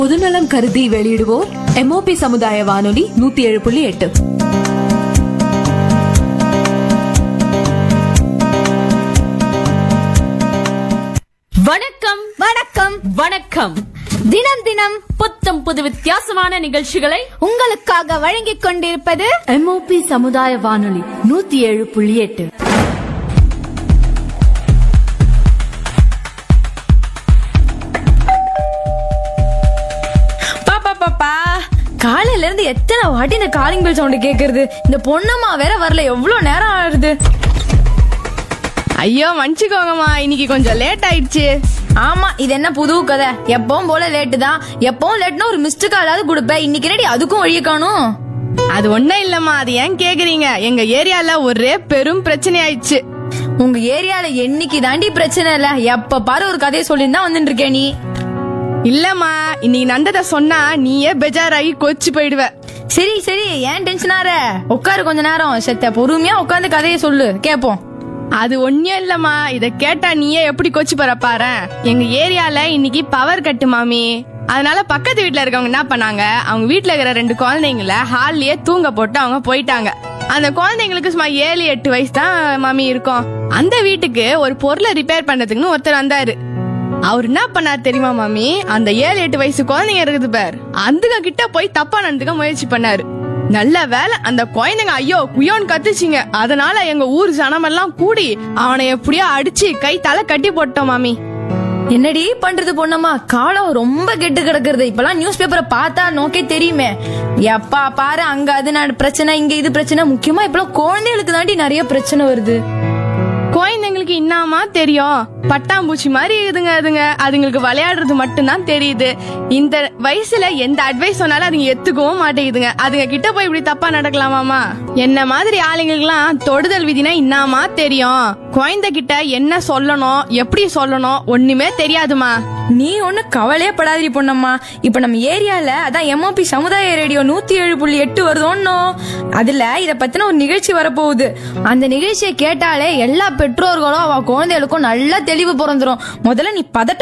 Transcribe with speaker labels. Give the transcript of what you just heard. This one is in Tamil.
Speaker 1: பொதுநலம் கருதி வெளியிடுவோர் எம்ஓபி சமுதாய வானொலி நூத்தி ஏழு புள்ளி எட்டு
Speaker 2: வணக்கம் வணக்கம் வணக்கம்
Speaker 3: தினம் தினம்
Speaker 2: புத்தம் புது வித்தியாசமான நிகழ்ச்சிகளை
Speaker 3: உங்களுக்காக வழங்கிக் கொண்டிருப்பது
Speaker 2: எம்ஓபி சமுதாய வானொலி நூத்தி ஏழு புள்ளி எட்டு
Speaker 3: பாப்பா பாப்பா காலையில இருந்து எத்தனை வாட்டி இந்த காலிங் பெல் சவுண்ட் கேக்குறது இந்த பொண்ணம்மா வேற வரல எவ்வளவு நேரம் ஆகுது
Speaker 4: ஐயோ மன்னிச்சுக்கோங்கம்மா இன்னைக்கு கொஞ்சம் லேட் ஆயிடுச்சு
Speaker 3: ஆமா இது என்ன புது கதை எப்பவும் போல லேட்டு தான் எப்பவும் லேட்னா ஒரு மிஸ்டு காலாவது கொடுப்பேன் இன்னைக்கு என்னடி அதுக்கும் வழிய காணும்
Speaker 4: அது ஒண்ணும் இல்லம்மா அது ஏன் கேக்குறீங்க எங்க ஏரியால ஒரே பெரும் பிரச்சனை ஆயிடுச்சு
Speaker 3: உங்க ஏரியால என்னைக்கு தாண்டி பிரச்சனை இல்ல எப்ப பாரு ஒரு கதையை சொல்லிட்டு தான் வந்துட்டு இருக்கே நீ
Speaker 4: இல்லம்மா இன்னைக்கு நந்தத சொன்னா நீயே பெஜாராகி கொச்சு போயிடுவ
Speaker 3: சரி சரி ஏன் டென்ஷன் ஆற உட்காரு கொஞ்ச நேரம் செத்த பொறுமையா உட்காந்து கதையை சொல்லு கேப்போம்
Speaker 4: அது ஒண்ணும் இல்லம்மா இத கேட்டா நீயே எப்படி கொச்சு போற பாரு எங்க ஏரியால இன்னைக்கு பவர் கட்டு மாமி அதனால பக்கத்து வீட்ல இருக்கவங்க என்ன பண்ணாங்க அவங்க வீட்ல இருக்கிற ரெண்டு குழந்தைங்கள ஹால்லயே தூங்க போட்டு அவங்க போயிட்டாங்க அந்த குழந்தைங்களுக்கு சும்மா ஏழு எட்டு வயசு தான் மாமி இருக்கும் அந்த வீட்டுக்கு ஒரு பொருளை ரிப்பேர் பண்றதுக்குன்னு ஒருத்தர் வந்தாரு அவர் என்ன பண்ணார் தெரியுமா மாமி அந்த ஏழு எட்டு வயசு குழந்தைங்க இருக்குது பார் அதுங்க கிட்ட போய் தப்பா நடந்துக்க முயற்சி பண்ணாரு நல்ல வேலை அந்த குழந்தைங்க ஐயோ குயோன்னு கத்துச்சிங்க அதனால எங்க ஊர் ஜனமெல்லாம் கூடி அவனை எப்படியோ அடிச்சு கை தலை கட்டி போட்டோம் மாமி
Speaker 3: என்னடி பண்றது பொண்ணம்மா காலம் ரொம்ப கெட்டு கிடக்குறது இப்பெல்லாம் நியூஸ் பேப்பரை பார்த்தா நோக்கே தெரியுமே எப்பா பாரு அங்க அது நட- பிரச்சனை இங்க இது பிரச்சனை முக்கியமா இப்பெல்லாம் குழந்தைகளுக்கு தாண்டி நிறைய பிரச்சனை வருது
Speaker 4: குழந்தைங்களுக்கு என்னமா தெரியும் பட்டாம்பூச்சி மாதிரி இதுங்க அதுங்க அதுங்களுக்கு விளையாடுறது மட்டும்தான் தெரியுது இந்த வயசுல எந்த அட்வைஸ் சொன்னாலும் அதுங்க எத்துக்கவும் மாட்டேங்குதுங்க அதுங்க கிட்ட போய் இப்படி தப்பா நடக்கலாமாமா என்ன மாதிரி ஆளுங்களுக்குலாம் தொடுதல் விதினா என்னமா தெரியும் குழந்தை கிட்ட என்ன சொல்லணும் எப்படி சொல்லணும் ஒண்ணுமே தெரியாதுமா
Speaker 3: நீ ஒண்ணு கவலையே படாதீ பொண்ணம்மா இப்ப நம்ம ஏரியால அதான் எம்ஓபி சமுதாய ரேடியோ நூத்தி ஏழு புள்ளி எட்டு வருதோன்னோ அதுல இத பத்தின ஒரு நிகழ்ச்சி வரப்போகுது அந்த நிகழ்ச்சியை கேட்டாலே எல்லா பெற்றோர்களும் அவ குழந்தைகளுக்கும் நல்லா தெளிவு பிறந்துரும் முதல்ல நீ பதட்ட